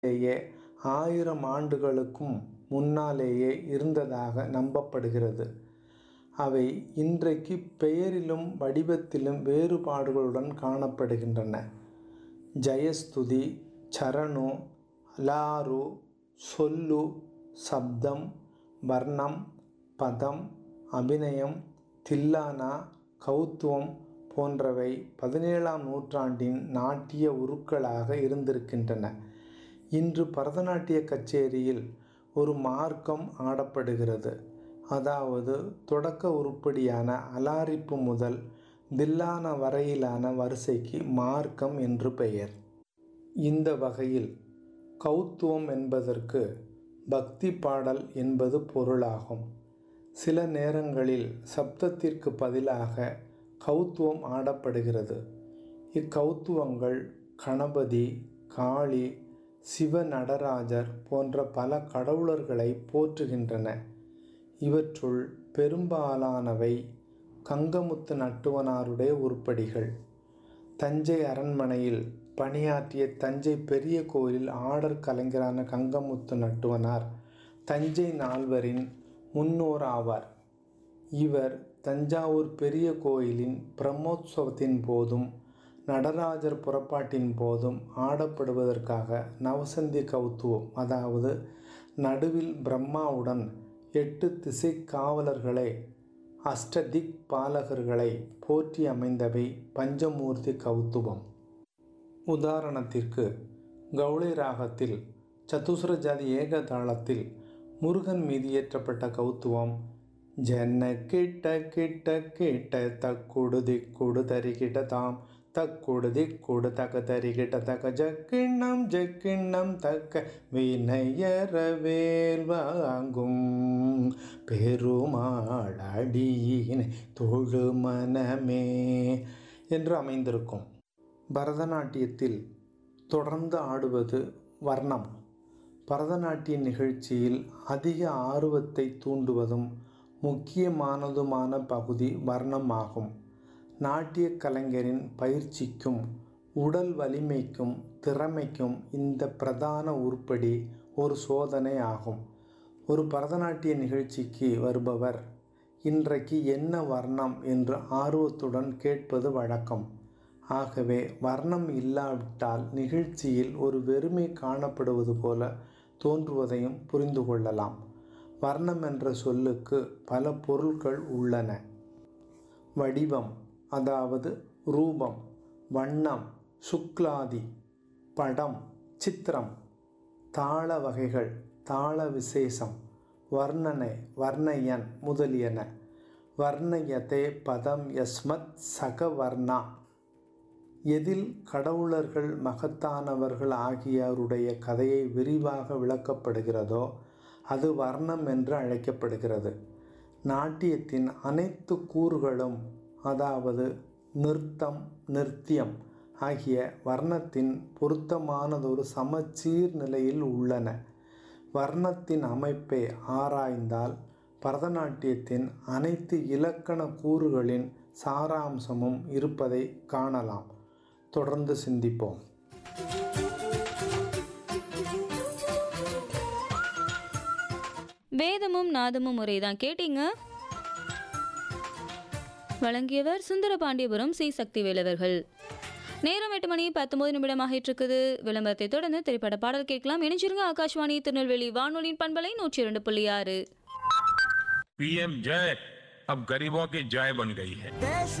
லேயே ஆயிரம் ஆண்டுகளுக்கும் முன்னாலேயே இருந்ததாக நம்பப்படுகிறது. அவை இன்றைக்கு பெயரிலும் வடிவத்திலும் வேறுபாடுகளுடன் காணப்படுகின்றன. ஜயஸ்துதி, சரணு, அலாரு, சொல்லு, சப்தம், வர்ணம், பதம், அபிநயம், தில்லானா, கௌத்துவம் போன்றவை பதினேழாம் நூற்றாண்டின் நாட்டிய உருக்களாக இருந்திருக்கின்றன. இன்று பரதநாட்டிய கச்சேரியில் ஒரு மார்க்கம் ஆடப்படுகிறது. அதாவது தொடக்க உருப்படியான அலாரிப்பு முதல் தில்லானா வரையிலான வரிசைக்கு மார்க்கம் என்று பெயர். இந்த வகையில் கௌத்துவம் என்பதற்கு பக்தி பாடல் என்பது பொருளாகும். சில நேரங்களில் சப்தத்திற்கு பதிலாக கௌத்துவம் ஆடப்படுகிறது. இக்கௌத்துவங்கள் கணபதி, காளி, சிவநடராஜர் போன்ற பல கடவுளர்களை போற்றுகின்றன. இவற்றுள் பெரும்பாலானவை கங்கமுத்து நட்டுவனாருடைய உருப்படிகள். தஞ்சை அரண்மனையில் பணியாற்றிய தஞ்சை பெரிய கோயிலில் ஆடற் கலைஞரான கங்கமுத்து நட்டுவனார் தஞ்சை நால்வரின் முன்னோராவார். இவர் தஞ்சாவூர் பெரிய கோயிலின் பிரம்மோற்சவத்தின் போதும் நடராஜர் புறப்பாட்டின் போதும் ஆடப்படுவதற்காக நவசந்தி கௌத்துவம் அதாவது நடுவில் பிரம்மாவுடன் எட்டு திசைக் காவலர்களை அஷ்டதிக் பாலகர்களை போற்றி அமைந்தவை பஞ்சமூர்த்தி கௌத்துவம். உதாரணத்திற்கு கௌளை ராகத்தில் சதுஸ்ர ஜாதி ஏகதாளத்தில் முருகன் மீது இயற்றப்பட்ட கௌத்துவம் ஜன்ன கிட்ட கிட்ட கிட்ட தக்குடு திக்குடு தரிகிட தாம் தக்குடு திக்குடு தக தரிகிட தக ஜக்கிண்ணம் ஜக்கிண்ணம் தக்க வினையறவேல் வாங்கும் பெருமாள் அடியினை தொழு மனமே என்று அமைந்திருக்கும். பரதநாட்டியத்தில் தொடர்ந்து ஆடுவது வர்ணம். பரதநாட்டிய நிகழ்ச்சியில் அதிக ஆர்வத்தை தூண்டுவதும் முக்கியமானதுமான பகுதி வர்ணம் ஆகும். நாட்டியக் கலைஞரின் பயிற்சிக்கும் உடல் வலிமைக்கும் திறமைக்கும் இந்த பிரதான உருப்படி ஒரு சோதனை ஆகும். ஒரு பரதநாட்டிய நிகழ்ச்சிக்கு வருபவர் இன்றைக்கு என்ன வர்ணம் என்று ஆர்வத்துடன் கேட்பது வழக்கம். ஆகவே வர்ணம் இல்லாவிட்டால் நிகழ்ச்சியில் ஒரு வெறுமை காணப்படுவது போல தோன்றுவதையும் புரிந்து கொள்ளலாம். வர்ணம் என்ற சொல்லுக்கு பல பொருள்கள் உள்ளன. வடிவம் அதாவது ரூபம், வண்ணம், சுக்லாதி, படம், சித்திரம், தாள வகைகள், தாள விசேஷம், வர்ணனை, வர்ணயன் முதலியன. வர்ணயதே பதம் யஸ்மத் சக வர்ணா எதில் கடவுளர்கள் மகத்தானவர்கள் ஆகியோருடைய கதையை விரிவாக விளக்கப்படுகிறதோ அது வர்ணம் என்று அழைக்கப்படுகிறது. நாட்டியத்தின் அனைத்து கூறுகளும் அதாவது நிருத்தம், நிருத்யம் ஆகிய வர்ணத்தின் பொருத்தமானதொரு சமச்சீர் நிலையில் உள்ளன. வர்ணத்தின் அமைப்பை ஆராய்ந்தால் பரதநாட்டியத்தின் அனைத்து இலக்கண கூறுகளின் சாராம்சமும் இருப்பதை காணலாம். தொடர்ந்து சிந்திப்போம். வேதமும் நாதமும் முறைதான் கேட்டீங்க. வழங்கியவர் சுந்தரபாண்டியபுரம் சி. சக்திவேல் அவர்கள். நேரம் எட்டு மணி பத்தொன்பது நிமிடம் ஆகிட்டு இருக்குது. விளம்பரத்தை தொடர்ந்து திரைப்பட பாடல் கேட்கலாம். இணைஞ்சிருங்க ஆகாஷ்வாணி திருநெல்வேலி வானொலியின் பண்பலை நூற்றி இரண்டு புள்ளி ஆறு पीएम जय अब गरीबों की जय बन गई है